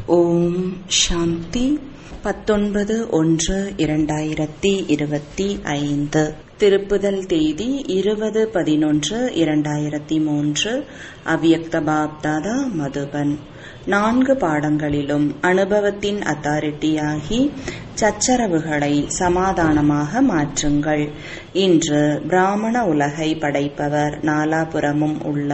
ஓம் சாந்தி பத்தொன்பது ஒன்று இரண்டாயிரத்தி இருபத்தி ஐந்து திருப்புதல் தேதி இருபது பதினொன்று இரண்டாயிரத்தி மூன்று அவ்யக்த பாப்தாதா மதுபன் நான்கு பாடங்களிலும் அனுபவத்தின் அத்தாரிட்டியாகி சச்சரவுகளை சமாதானமாக மாற்றுங்கள் இன்று பிராமண உலகை படைப்பவர் நாலாபுறமும் உள்ள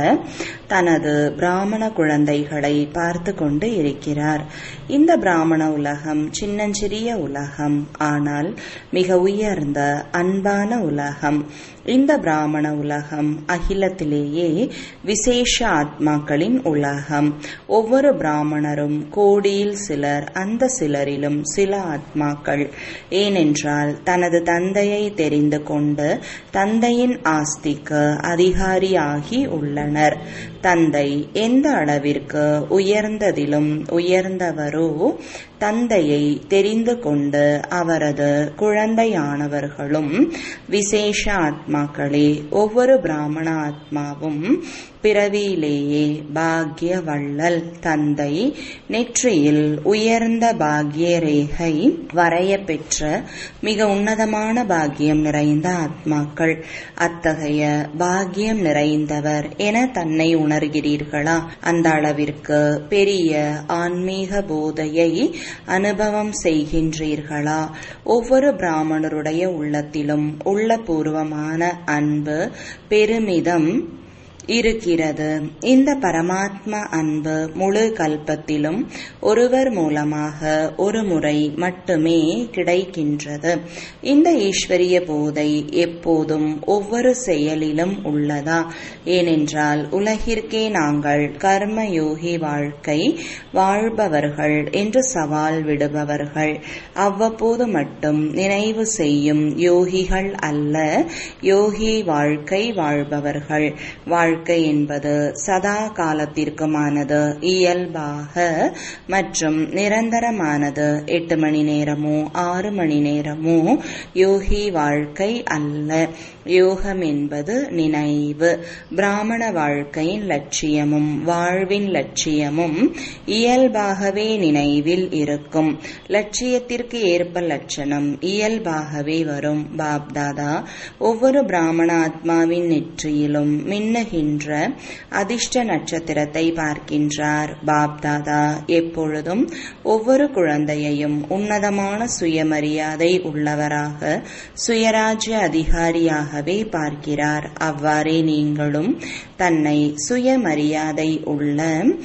தனது பிராமண குழந்தைகளை பார்த்து கொண்டு இருக்கிறார் இந்த பிராமண உலகம் சின்னஞ்சிறிய உலகம் ஆனால் மிக உயர்ந்த அன்பான உலகம் இந்த பிராமண உலகம் அகிலத்திலேயே விசேஷ ஆத்மாக்களின் உலகம் ஒவ்வொரு பிராமணரும் கோடியில் சிலர் அந்த சிலரிலும் சில ஆத்மாக்கள் ஏனென்றால் தனது தந்தையை தெரிந்து கொண்டு தந்தையின் ஆஸ்திக்கு அதிகாரியாகி உள்ளனர் தந்தை எந்த அளவிற்கு உயர்ந்ததிலும் உயர்ந்தவரோ தந்தையை தெரிந்து கொண்டு அவரது குழந்தையானவர்களும் விசேஷ ஆத்மாக்களே ஒவ்வொரு பிராமண ஆத்மாவும் பிறவியிலேயே பாக்ய வள்ளல் தந்தை நெற்றியில் உயர்ந்த பாக்ய ரேகை வரைய பெற்ற மிக உன்னதமான பாக்கியம் நிறைந்த ஆத்மாக்கள் அத்தகைய பாக்கியம் நிறைந்தவர் என தன்னை உணர்கிறீர்களா அந்த அளவிற்கு பெரிய ஆன்மீக போதையை அனுபவம் செய்கின்றீர்களா ஒவ்வொரு பிராமணருடைய உள்ளத்திலும் உள்ளபூர்வமான அன்பு பெருமிதம் இருக்கிறது இந்த பரமாத்மா அன்பு முழு கல்பத்திலும் ஒருவர் மூலமாக ஒரு முறை மட்டுமே கிடைக்கின்றது இந்த ஈஸ்வரிய போதை எப்போதும் ஒவ்வொரு செயலிலும் உள்ளதா ஏனென்றால் உலகிற்கே நாங்கள் கர்மயோகி வாழ்க்கை வாழ்பவர்கள் என்று சவால் விடுபவர்கள் அவ்வப்போது மட்டும் நினைவு செய்யும் யோகிகள் அல்ல யோகி வாழ்க்கை வாழ்பவர்கள் வாழ் வாழ்க்கை என்பது சதா காலத்திற்குமானது இயல்பாக மற்றும் நிரந்தரமானது எட்டு மணி நேரமோ ஆறு மணி நேரமோ யோகி வாழ்க்கை அல்ல யோகம் என்பது நினைவு பிராமண வாழ்க்கையின் லட்சியமும் வாழ்வின் லட்சியமும் இயல்பாகவே நினைவில் இருக்கும் லட்சியத்திற்கு ஏற்ப லட்சணம் இயல்பாகவே வரும் பாப்தாதா ஒவ்வொரு பிராமண ஆத்மாவின் நெற்றியிலும் மின்னுகின்ற அதிர்ஷ்ட நட்சத்திரத்தை பார்க்கின்றார் பாப்தாதா எப்பொழுதும் ஒவ்வொரு குழந்தையையும் உன்னதமான சுயமரியாதை உள்ளவராக சுயராஜ்ய அதிகாரியாகவே பார்க்கிறார் அவ்வாறே நீங்களும் தன்னை சுயமரியாதை உள்ள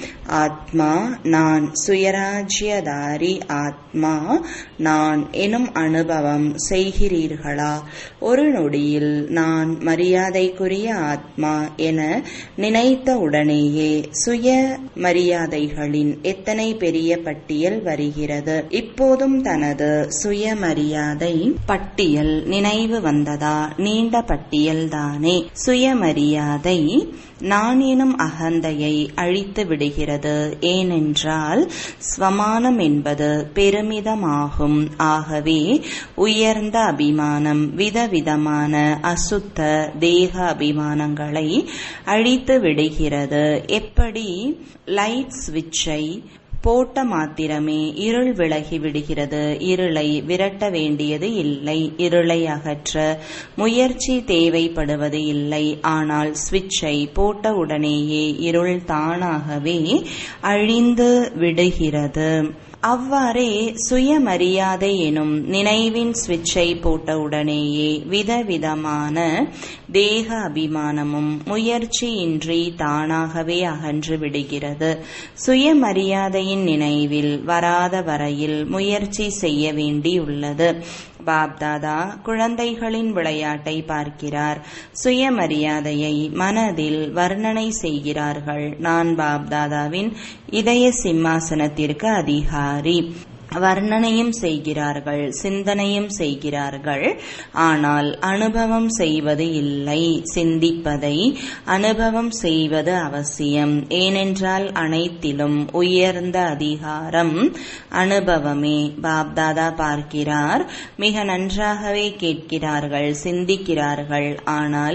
ஆத்மா நான் சுயராஜ்யதாரி ஆத்மா நான் எனும் அனுபவம் செய்கிறீர்களா ஒரு நொடியில் நான் மரியாதைக்குரிய ஆத்மா என நினைத்த உடனேயே சுய மரியாதைகளின் எத்தனை பெரிய பட்டியல் வருகிறது இப்போதும் தனது சுயமரியாதை பட்டியல் நினைவு வந்ததா நீண்ட பட்டியல் தானே சுயமரியாதை நான் எனும் அகந்தையை அழித்து விடுகிறது ஏனென்றால் ஸ்வமானம் என்பது பெருமிதமாகும் ஆகவே உயர்ந்த அபிமானம் விதவிதமான அசுத்த தேக அபிமானங்களை அழித்து விடுகிறது எப்படி லைட் சுவிட்சை போட்ட மாத்திரமே இருள் விலகி விடுகிறது இருளை விரட்ட வேண்டியது இல்லை இருளை அகற்ற முயற்சி தேவைப்படுவது இல்லை ஆனால் சுவிட்சை போட்ட உடனேயே இருள் தானாகவே அழிந்து விடுகிறது அவ்வாறே சுயமரியாதை எனும் நினைவின் சுவிட்சை போட்டவுடனேயே விதவிதமான தேக அபிமானமும் முயற்சியின்றி தானாகவே அகன்று விடுகிறது சுயமரியாதையின் நினைவில் வராத வரையில் முயற்சி செய்ய வேண்டியுள்ளது பாப்தாதா குழந்தைகளின் விளையாட்டை பார்க்கிறார் சுயமரியாதையை மனதில் வர்ணனை செய்கிறார்கள் நான் பாப்தாதாவின் இதய சிம்மாசனத்திற்கு அதிகாரி வர்ணனையும் செய்கிறார்கள் சிந்தனையும் செய்கிறார்கள் ஆனால் அனுபவம் செய்வது இல்லை சிந்திப்பதை அனுபவம் செய்வது அவசியம் ஏனென்றால் அனைத்திலும் உயர்ந்த அதிகாரம் அனுபவமே பாப்தாதா பார்க்கிறார் மிக நன்றாகவே கேட்கிறார்கள் சிந்திக்கிறார்கள் ஆனால்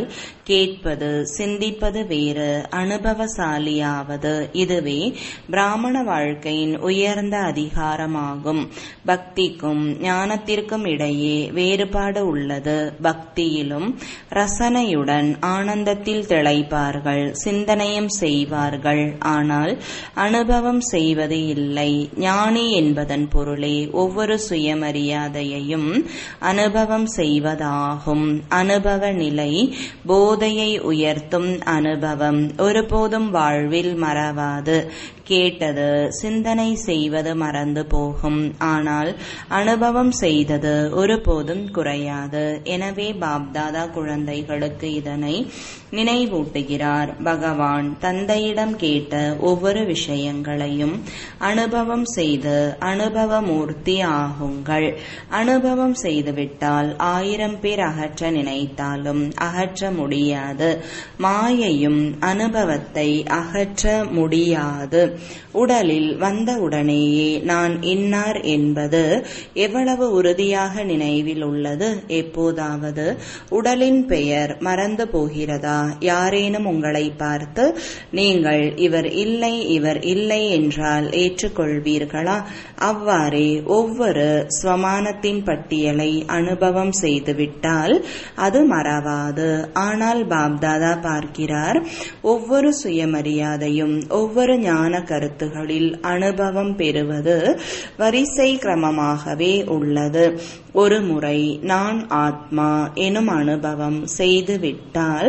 கேட்பது சிந்திப்பது வேறு அனுபவசாலியாவது இதுவே பிராமண வாழ்க்கையின் உயர்ந்த அதிகாரமாகும் பக்திக்கும் ஞானத்திற்கும் இடையே வேறுபாடு உள்ளது பக்தியிலும் ரசனையுடன் ஆனந்தத்தில் திளைப்பார்கள் சிந்தனையும் செய்வார்கள் ஆனால் அனுபவம் செய்வது இல்லை ஞானி என்பதன் பொருளே ஒவ்வொரு சுயமரியாதையையும் அனுபவம் செய்வதாகும் அனுபவ நிலை போதையை உயர்த்தும் அனுபவம் ஒருபோதும் வாழ்வில் மறவாது கேட்டது சிந்தனை செய்வது மறந்து போகும் ஆனால் அனுபவம் செய்தது ஒருபோதும் குறையாது எனவே பாப்தாதா குழந்தைகளுக்கு இதனை நினைவூட்டுகிறார் பகவான் தந்தையிடம் கேட்ட ஒவ்வொரு விஷயங்களையும் அனுபவம் செய்து அனுபவமூர்த்தி ஆகுங்கள் அனுபவம் செய்துவிட்டால் ஆயிரம் பேர் அகற்ற நினைத்தாலும் அகற்ற முடியாது மாயையும் அனுபவத்தை அகற்ற முடியாது உடலில் வந்த உடனேயே நான் இன்னார் என்பது எவ்வளவு உறுதியாக நினைவில் உள்ளது எப்போதாவது உடலின் பெயர் மறந்து போகிறதா யாரேனும் உங்களை பார்த்து நீங்கள் இவர் இல்லை இவர் இல்லை என்றால் ஏற்றுக்கொள்வீர்களா அவ்வாறே ஒவ்வொரு ஸ்வமானத்தின் பட்டியலை அனுபவம் செய்துவிட்டால் அது மறவாது ஆனால் பாப்தாதா பார்க்கிறார் ஒவ்வொரு சுயமரியாதையும் ஒவ்வொரு ஞான கருத்துகளில் அனுபவம் பெறுவது வரிசை கிரமமாகவே உள்ளது ஒரு முறை நான் ஆத்மா எனும் அனுபவம் செய்துவிட்டால்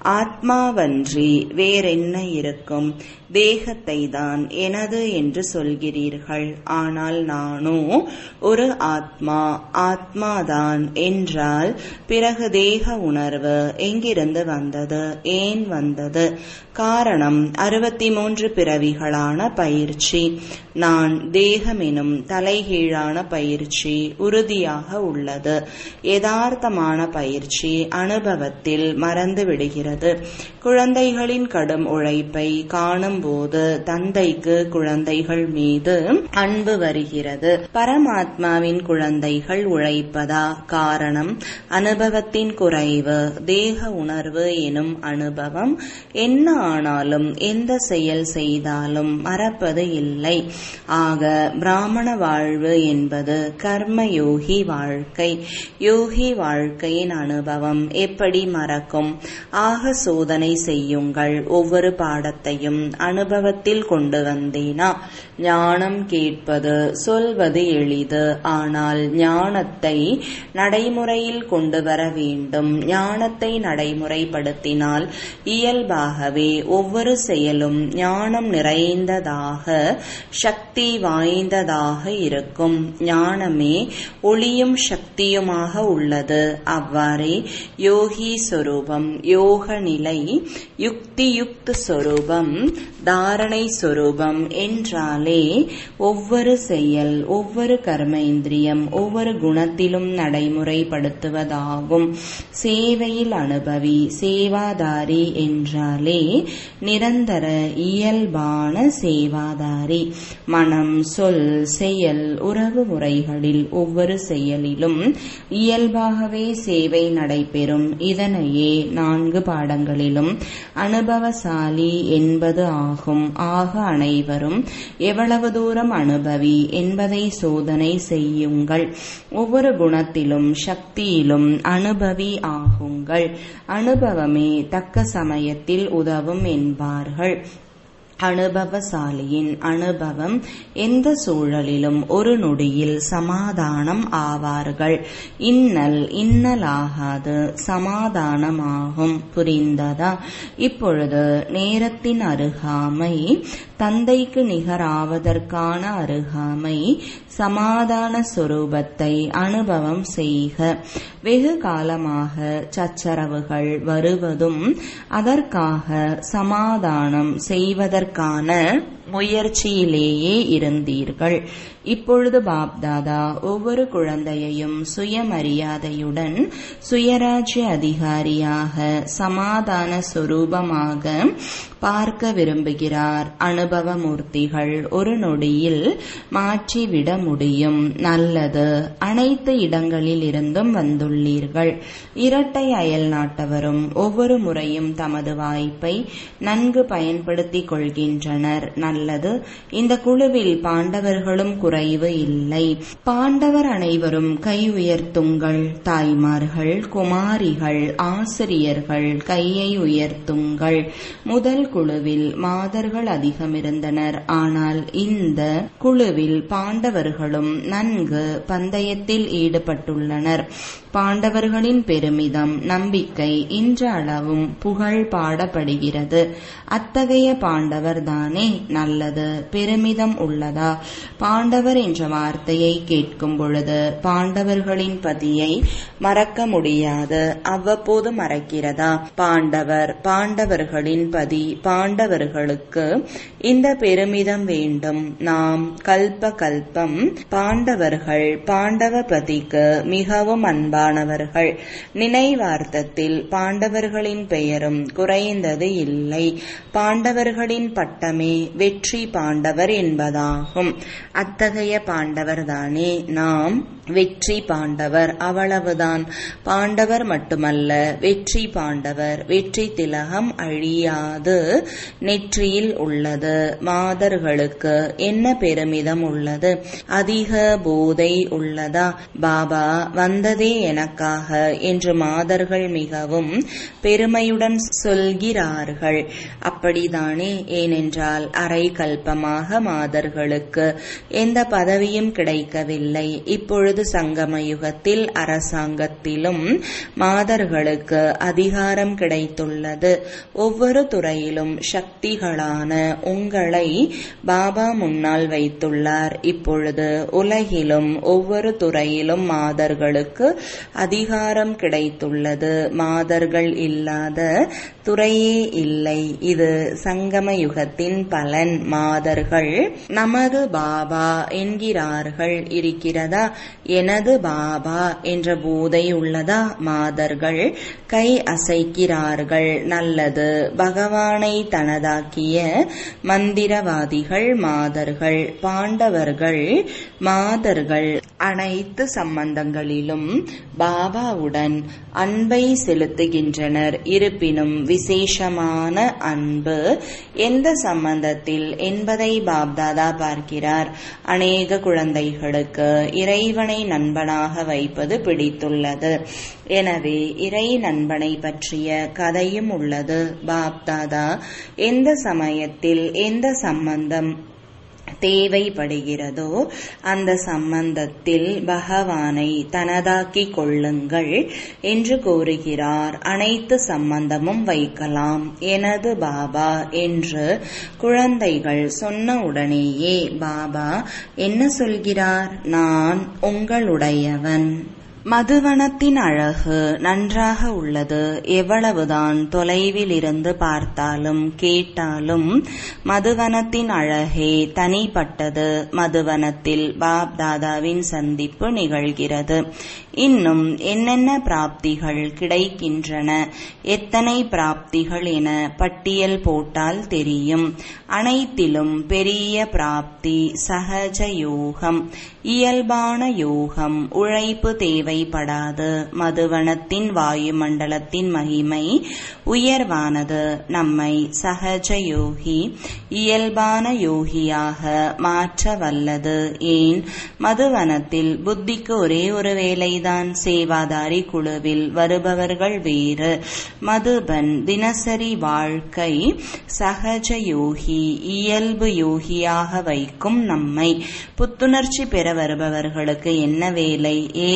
ஆத்மாவன்றி வேறென்ன இருக்கும் தேகத்தை தான் எனது என்று சொல்கிறீர்கள் ஆனால் நானோ ஒரு ஆத்மா ஆத்மாதான் என்றால் பிறகு தேக உணர்வு எங்கிருந்து வந்தது ஏன் வந்தது காரணம் அறுபத்தி மூன்று பிறவிகளான பயிற்சி நான் தேகமெனும் தலைகீழான பயிற்சி உறுதியாக உள்ளது யதார்த்தமான பயிற்சி அனுபவத்தில் மறந்து விடுகிறது குழந்தைகளின் கடும் உழைப்பை காணும் போது தந்தைக்கு குழந்தைகள் மீது அன்பு வருகிறது பரமாத்மாவின் குழந்தைகள் உழைப்பதா காரணம் அனுபவத்தின் குறைவு தேக உணர்வு எனும் அனுபவம் என்ன ஆனாலும் எந்த செயல் செய்தாலும் மறப்பது இல்லை ஆக பிராமண வாழ்வு என்பது கர்ம யோகி வாழ்க்கை யோகி வாழ்க்கையின் அனுபவம் எப்படி மறக்கும் ஆக சோதனை செய்யுங்கள் ஒவ்வொரு பாடத்தையும் அனுபவத்தில் கொண்டு வந்தேனா ஞானம் கேட்பது சொல்வது எளிது ஆனால் ஞானத்தை நடைமுறையில் கொண்டு வர வேண்டும் ஞானத்தை நடைமுறைப்படுத்தினால் இயல்பாகவே ஒவ்வொரு செயலும் ஞானம் நிறைந்ததாக சக்தி வாய்ந்ததாக இருக்கும் ஞானமே ஒளியும் சக்தியுமாக உள்ளது அவ்வாறே யோகி சொரூபம் யோக நிலை யுக்தி யுக்த சொரூபம் தாரணை சொரூபம் என்றாலே ஒவ்வொரு செயல் ஒவ்வொரு கர்மேந்திரியம் ஒவ்வொரு குணத்திலும் நடைமுறைப்படுத்துவதாகும் சேவையில் அனுபவி சேவாதாரி என்றாலே நிரந்தர இயல்பான சேவாதாரி மனம் சொல் செயல் உறவு முறைகளில் ஒவ்வொரு செயலிலும் இயல்பாகவே சேவை நடைபெறும் இதனையே நான்கு பாடங்களிலும் அனுபவசாலி என்பது ஆகும் ஆக அனைவரும் எவ்வளவு தூரம் அனுபவி என்பதை சோதனை செய்யுங்கள் ஒவ்வொரு குணத்திலும் சக்தியிலும் அனுபவி ஆகுங்கள் அனுபவமே தக்க சமயத்தில் உதவும் என்பார்கள் அனுபவசாலியின் அனுபவம் எந்த சூழலிலும் ஒரு நொடியில் சமாதானம் ஆவார்கள் இன்னல் இன்னலாகாது சமாதானமாகும் புரிந்ததா இப்பொழுது நேரத்தின் அருகாமை தந்தைக்கு நிகராவதற்கான அருகாமை சமாதான சொரூபத்தை அனுபவம் செய்க வெகு காலமாக சச்சரவுகள் வருவதும் அதற்காக சமாதானம் செய்வதற்கான முயற்சியிலேயே இருந்தீர்கள் இப்பொழுது பாப்தாதா ஒவ்வொரு குழந்தையையும் சுயமரியாதையுடன் சுயராஜ்ய அதிகாரியாக சமாதான சுரூபமாக பார்க்க விரும்புகிறார் அனுபவ மூர்த்திகள் ஒரு நொடியில் மாற்றிவிட முடியும் நல்லது அனைத்து இடங்களில் இருந்தும் வந்துள்ளீர்கள் இரட்டை அயல் நாட்டவரும் ஒவ்வொரு முறையும் தமது வாய்ப்பை நன்கு பயன்படுத்திக் கொள்கின்றனர் நல்லது இந்த குழுவில் பாண்டவர்களும் குறைவு இல்லை பாண்டவர் அனைவரும் கை உயர்த்துங்கள் தாய்மார்கள் குமாரிகள் ஆசிரியர்கள் கையை உயர்த்துங்கள் முதல் குழுவில் மாதர்கள் அதிகம் இருந்தனர் ஆனால் இந்த குழுவில் பாண்டவர்களும் நன்கு பந்தயத்தில் ஈடுபட்டுள்ளனர் பாண்டவர்களின் பெருமிதம் நம்பிக்கை இன்ற அளவும் புகழ் பாடப்படுகிறது அத்தகைய பாண்டவர் தானே நல்லது பெருமிதம் உள்ளதா பாண்டவர் என்ற வார்த்தையை கேட்கும் பொழுது பாண்டவர்களின் பதியை மறக்க முடியாது அவ்வப்போது மறக்கிறதா பாண்டவர் பாண்டவர்களின் பதி பாண்டவர்களுக்கு இந்த பெருமிதம் வேண்டும் நாம் கல்ப கல்பம் பாண்டவர்கள் பாண்டவ பதிக்கு மிகவும் அன்பானவர்கள் நினைவார்த்தத்தில் பாண்டவர்களின் பெயரும் குறைந்தது இல்லை பாண்டவர்களின் பட்டமே வெற்றி பாண்டவர் என்பதாகும் அத்தகைய பாண்டவர் தானே நாம் வெற்றி பாண்டவர் அவ்வளவுதான் பாண்டவர் மட்டுமல்ல வெற்றி பாண்டவர் வெற்றி திலகம் அழியாது நெற்றியில் உள்ளது மாதர்களுக்கு என்ன பெருமிதம் உள்ளது அதிக போதை உள்ளதா பாபா வந்ததே எனக்காக என்று மாதர்கள் மிகவும் பெருமையுடன் சொல்கிறார்கள் அப்படிதானே ஏனென்றால் அரை கல்பமாக மாதர்களுக்கு எந்த பதவியும் கிடைக்கவில்லை இப்பொழுது சங்கம யுகத்தில் அரசாங்கத்திலும் மாதர்களுக்கு அதிகாரம் கிடைத்துள்ளது ஒவ்வொரு துறையிலும் சக்திகளான உங்களை பாபா முன்னால் வைத்துள்ளார் இப்பொழுது உலகிலும் ஒவ்வொரு துறையிலும் மாதர்களுக்கு அதிகாரம் கிடைத்துள்ளது மாதர்கள் இல்லாத துறையே இல்லை இது சங்கம யுகத்தின் பலன் மாதர்கள் நமது பாபா என்கிறார்கள் இருக்கிறதா எனது பாபா என்ற போதை உள்ளதா மாதர்கள் கை அசைக்கிறார்கள் நல்லது பகவானை தனதாக்கிய மந்திரவாதிகள் மாதர்கள் பாண்டவர்கள் மாதர்கள் அனைத்து சம்பந்தங்களிலும் பாபாவுடன் அன்பை செலுத்துகின்றனர் இருப்பினும் விசேஷமான அன்பு எந்த சம்பந்தத்தில் என்பதை பாப்தாதா பார்க்கிறார் அநேக குழந்தைகளுக்கு இறைவனை நண்பனாக வைப்பது பிடித்துள்ளது எனவே இறை நண்பனை பற்றிய கதையும் உள்ளது பாப்தாதா எந்த சமயத்தில் எந்த சம்பந்தம் தேவைப்படுகிறதோ அந்த சம்பந்தத்தில் பகவானை தனதாக்கிக் கொள்ளுங்கள் என்று கூறுகிறார் அனைத்து சம்பந்தமும் வைக்கலாம் எனது பாபா என்று குழந்தைகள் சொன்ன உடனேயே பாபா என்ன சொல்கிறார் நான் உங்களுடையவன் மதுவனத்தின் அழகு நன்றாக உள்ளது எவ்வளவுதான் தொலைவில் இருந்து பார்த்தாலும் கேட்டாலும் மதுவனத்தின் அழகே தனிப்பட்டது மதுவனத்தில் பாப் தாதாவின் சந்திப்பு நிகழ்கிறது இன்னும் என்னென்ன பிராப்திகள் கிடைக்கின்றன எத்தனை பிராப்திகள் என பட்டியல் போட்டால் தெரியும் அனைத்திலும் பெரிய பிராப்தி சகஜ யோகம் இயல்பான யோகம் உழைப்பு தேவைப்படாது மதுவனத்தின் வாயுமண்டலத்தின் மகிமை உயர்வானது நம்மை சகஜ யோகி இயல்பான யோகியாக மாற்ற வல்லது ஏன் மதுவனத்தில் புத்திக்கு ஒரே ஒரு வேலைதான் சேவாதாரி குழுவில் வருபவர்கள் வேறு மதுபன் தினசரி வாழ்க்கை சகஜ யோகி இயல்பு யோகியாக வைக்கும் நம்மை புத்துணர்ச்சி பெற வருபவர்களுக்கு என்ன வேலை ஏதேனும்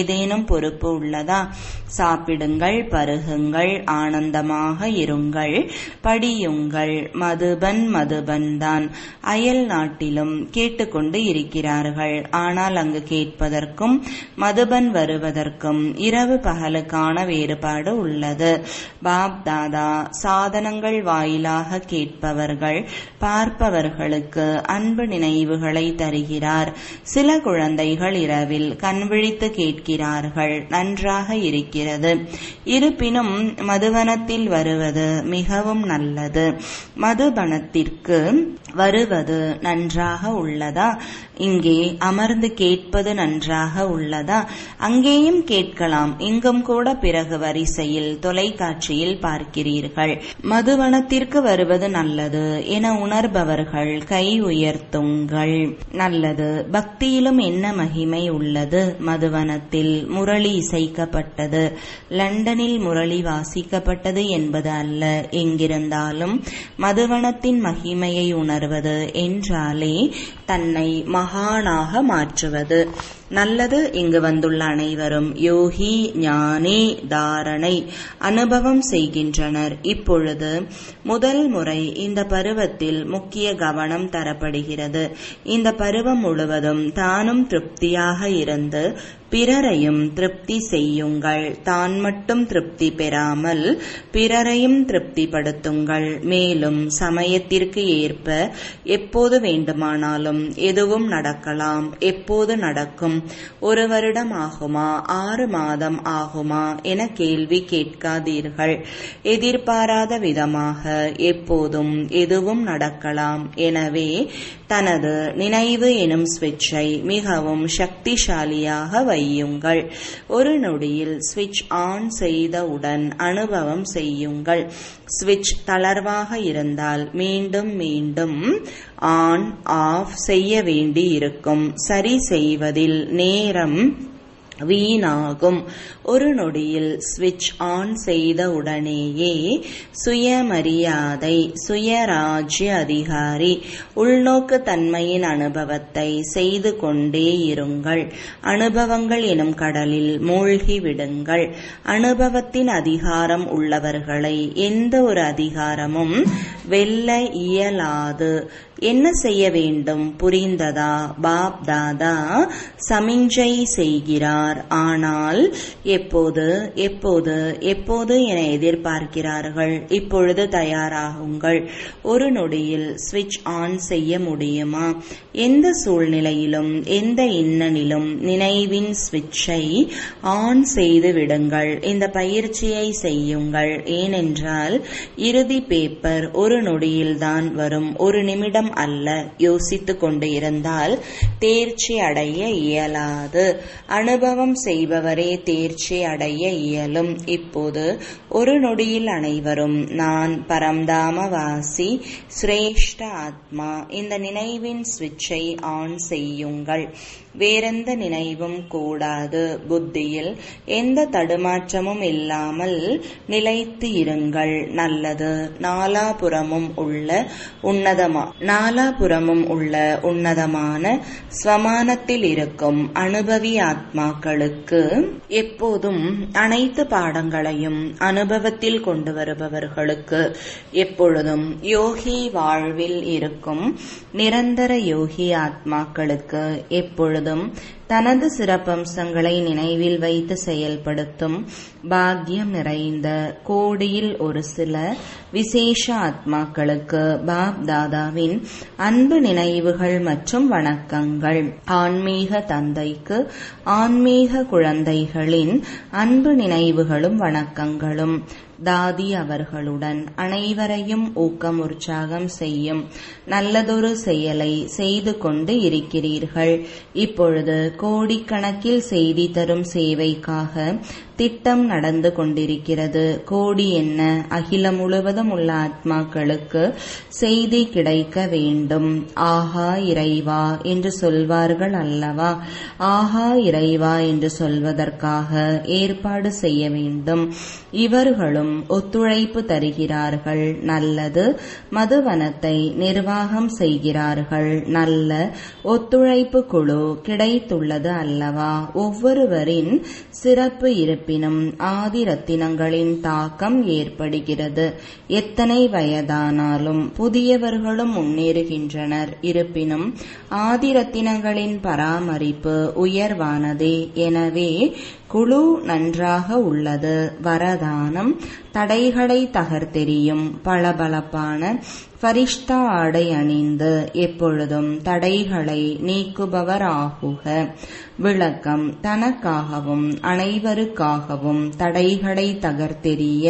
பொறுப்பு உள்ளதா சாப்பிடுங்கள் பருகுங்கள் ஆனந்தமாக இருங்கள் படியுங்கள் மதுபன் மதுபன் தான் அயல் நாட்டிலும் கேட்டுக்கொண்டு இருக்கிறார்கள் ஆனால் அங்கு கேட்பதற்கும் மதுபன் வருவதற்கும் இரவு பகலுக்கான வேறுபாடு உள்ளது பாப் தாதா சாதனங்கள் வாயிலாக கேட்பவர்கள் பார்ப்பவர்களுக்கு அன்பு நினைவுகளை தருகிறார் சில குழந்தைகள் இரவில் கண்விழித்து கேட்கிறார்கள் நன்றாக இருக்கிறது இருப்பினும் மதுவனத்தில் வருவது மிகவும் நல்லது மதுபனத்திற்கு வருவது நன்றாக உள்ளதா இங்கே அமர்ந்து கேட்பது நன்றாக உள்ளதா அங்கேயும் கேட்கலாம் இங்கும் கூட பிறகு வரிசையில் தொலைக்காட்சியில் பார்க்கிறீர்கள் மதுவனத்திற்கு வருவது நல்லது என உணர்பவர்கள் கை உயர்த்துங்கள் நல்லது பக்தியிலும் என்ன மகிமை உள்ளது மதுவனத்தில் முரளி இசைக்கப்பட்டது லண்டனில் முரளி வாசிக்கப்பட்டது என்பது அல்ல எங்கிருந்தாலும் மதுவனத்தின் மகிமையை உணர்வது என்றாலே தன்னை மகானாக மாற்றுவது நல்லது இங்கு வந்துள்ள அனைவரும் யோகி ஞானி தாரணை அனுபவம் செய்கின்றனர் இப்பொழுது முதல் முறை இந்த பருவத்தில் முக்கிய கவனம் தரப்படுகிறது இந்த பருவம் முழுவதும் தானும் திருப்தியாக இருந்து பிறரையும் திருப்தி செய்யுங்கள் தான் மட்டும் திருப்தி பெறாமல் பிறரையும் திருப்திப்படுத்துங்கள் மேலும் சமயத்திற்கு ஏற்ப எப்போது வேண்டுமானாலும் எதுவும் நடக்கலாம் எப்போது நடக்கும் ஒரு வருடம் ஆகுமா ஆறு மாதம் ஆகுமா என கேள்வி கேட்காதீர்கள் எதிர்பாராத விதமாக எப்போதும் எதுவும் நடக்கலாம் எனவே தனது நினைவு எனும் ஸ்விட்சை மிகவும் சக்திசாலியாக வையுங்கள் ஒரு நொடியில் ஸ்விட்ச் ஆன் செய்தவுடன் அனுபவம் செய்யுங்கள் ஸ்விட்ச் தளர்வாக இருந்தால் மீண்டும் மீண்டும் ஆன் ஆஃப் செய்ய வேண்டி இருக்கும் சரி செய்வதில் நேரம் வீணாகும் ஒரு நொடியில் சுவிட்ச் ஆன் செய்த உடனேயே சுயமரியாதை சுயராஜ்ய அதிகாரி உள்நோக்கு தன்மையின் அனுபவத்தை செய்து கொண்டே இருங்கள் அனுபவங்கள் எனும் கடலில் மூழ்கி விடுங்கள் அனுபவத்தின் அதிகாரம் உள்ளவர்களை எந்த ஒரு அதிகாரமும் வெல்ல இயலாது என்ன செய்ய வேண்டும் புரிந்ததா பாப் தாதா சமிஞ்சை செய்கிறார் ஆனால் எப்போது எப்போது எப்போது என எதிர்பார்க்கிறார்கள் இப்பொழுது தயாராகுங்கள் ஒரு நொடியில் சுவிட்ச் ஆன் செய்ய முடியுமா எந்த சூழ்நிலையிலும் எந்த இன்னனிலும் நினைவின் சுவிட்சை ஆன் செய்து விடுங்கள் இந்த பயிற்சியை செய்யுங்கள் ஏனென்றால் இறுதி பேப்பர் ஒரு நொடியில்தான் வரும் ஒரு நிமிடம் அல்ல யோசித்துக் கொண்டு இருந்தால் தேர்ச்சி அடைய இயலாது அனுபவம் செய்பவரே தேர்ச்சி அடைய இயலும் இப்போது ஒரு நொடியில் அனைவரும் நான் பரம்தாமவாசி சிரேஷ்ட ஆத்மா இந்த நினைவின் சுவிட்சை ஆன் செய்யுங்கள் வேறெந்த நினைவும் கூடாது புத்தியில் எந்த தடுமாற்றமும் இல்லாமல் நிலைத்து இருங்கள் நல்லது நாலாபுறமும் உள்ள உன்னதமா நாலாபுறமும் உள்ள உன்னதமான ஸ்வமானத்தில் இருக்கும் அனுபவி ஆத்மாக்களுக்கு எப்போதும் அனைத்து பாடங்களையும் அனுபவத்தில் கொண்டு வருபவர்களுக்கு எப்பொழுதும் யோகி வாழ்வில் இருக்கும் நிரந்தர யோகி ஆத்மாக்களுக்கு எப்பொழுதும் தனது சிறப்பம்சங்களை நினைவில் வைத்து செயல்படுத்தும் பாக்கியம் நிறைந்த கோடியில் ஒரு சில விசேஷ ஆத்மாக்களுக்கு பாப் தாதாவின் அன்பு நினைவுகள் மற்றும் வணக்கங்கள் ஆன்மீக தந்தைக்கு ஆன்மீக குழந்தைகளின் அன்பு நினைவுகளும் வணக்கங்களும் தாதி அவர்களுடன் அனைவரையும் ஊக்கம் உற்சாகம் செய்யும் நல்லதொரு செயலை செய்து கொண்டு இருக்கிறீர்கள் இப்பொழுது கோடிக்கணக்கில் செய்தி தரும் சேவைக்காக திட்டம் நடந்து கொண்டிருக்கிறது கோடி என்ன அகிலம் முழுவதும் உள்ள ஆத்மாக்களுக்கு செய்தி கிடைக்க வேண்டும் ஆஹா இறைவா என்று சொல்வார்கள் அல்லவா ஆஹா இறைவா என்று சொல்வதற்காக ஏற்பாடு செய்ய வேண்டும் இவர்களும் ஒத்துழைப்பு தருகிறார்கள் நல்லது மதுவனத்தை நிர்வாகம் செய்கிறார்கள் நல்ல ஒத்துழைப்பு குழு கிடைத்துள்ளது அல்லவா ஒவ்வொருவரின் சிறப்பு இருப்பினும் ஆதி ரத்தினங்களின் தாக்கம் ஏற்படுகிறது எத்தனை வயதானாலும் புதியவர்களும் முன்னேறுகின்றனர் இருப்பினும் ஆதி ரத்தினங்களின் பராமரிப்பு உயர்வானதே எனவே குழு நன்றாக உள்ளது வரதானம் தடைகளை தகர்த்தெறியும் பளபளப்பான பரிஷ்டா ஆடை அணிந்து எப்பொழுதும் தடைகளை நீக்குபவர் ஆகுக விளக்கம் தனக்காகவும் அனைவருக்காகவும் தடைகளை தகர்த்தெறிய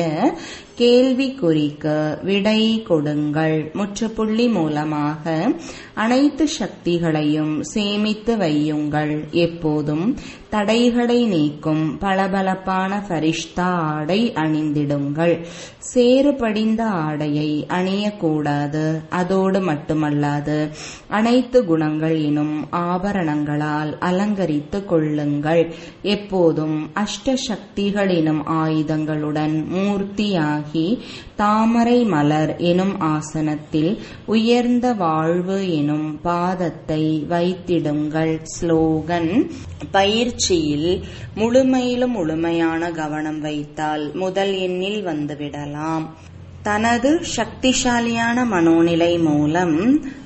கேள்விக்குறிக்கு விடை கொடுங்கள் முற்றுப்புள்ளி மூலமாக அனைத்து சக்திகளையும் சேமித்து வையுங்கள் எப்போதும் தடைகளை நீக்கும் பளபளப்பான பரிஷ்டா ஆடை அணிந்திடுங்கள் சேறு படிந்த ஆடையை அணியக்கூடாது அதோடு மட்டுமல்லாது அனைத்து குணங்கள் எனும் ஆபரணங்களால் அலங்கரித்து கொள்ளுங்கள் எப்போதும் அஷ்ட சக்திகள் எனும் ஆயுதங்களுடன் மூர்த்தியாகி தாமரை மலர் எனும் ஆசனத்தில் உயர்ந்த வாழ்வு எனும் பாதத்தை வைத்திடுங்கள் ஸ்லோகன் பயிற்சியில் முழுமையிலும் முழுமையான கவனம் வைத்தால் முதல் எண்ணில் வந்துவிடலாம் தனது சக்திசாலியான மனோநிலை மூலம்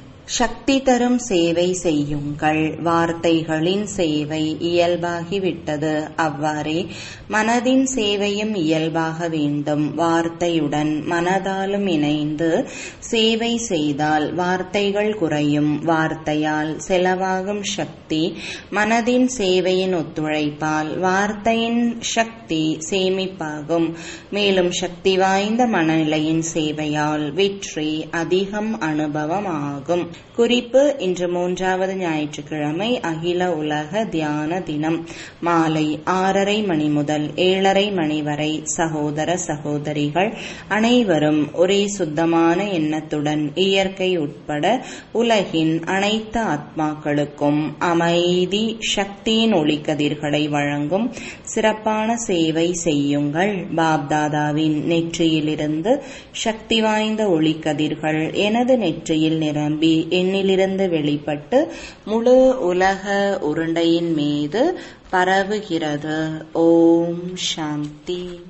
சக்தி தரும் சேவை செய்யுங்கள் வார்த்தைகளின் சேவை இயல்பாகிவிட்டது அவ்வாறே மனதின் சேவையும் இயல்பாக வேண்டும் வார்த்தையுடன் மனதாலும் இணைந்து சேவை செய்தால் வார்த்தைகள் குறையும் வார்த்தையால் செலவாகும் சக்தி மனதின் சேவையின் ஒத்துழைப்பால் வார்த்தையின் சக்தி சேமிப்பாகும் மேலும் சக்தி வாய்ந்த மனநிலையின் சேவையால் வெற்றி அதிகம் அனுபவமாகும் குறிப்பு இன்று மூன்றாவது ஞாயிற்றுக்கிழமை அகில உலக தியான தினம் மாலை ஆறரை மணி முதல் ஏழரை மணி வரை சகோதர சகோதரிகள் அனைவரும் ஒரே சுத்தமான எண்ணத்துடன் இயற்கை உட்பட உலகின் அனைத்து ஆத்மாக்களுக்கும் அமைதி சக்தியின் ஒளிக்கதிர்களை வழங்கும் சிறப்பான சேவை செய்யுங்கள் பாப்தாதாவின் நெற்றியிலிருந்து சக்தி வாய்ந்த ஒளிக்கதிர்கள் எனது நெற்றியில் நிரம்பி எண்ணிலிருந்து வெளிப்பட்டு முழு உலக உருண்டையின் மீது பரவுகிறது ஓம் சாந்தி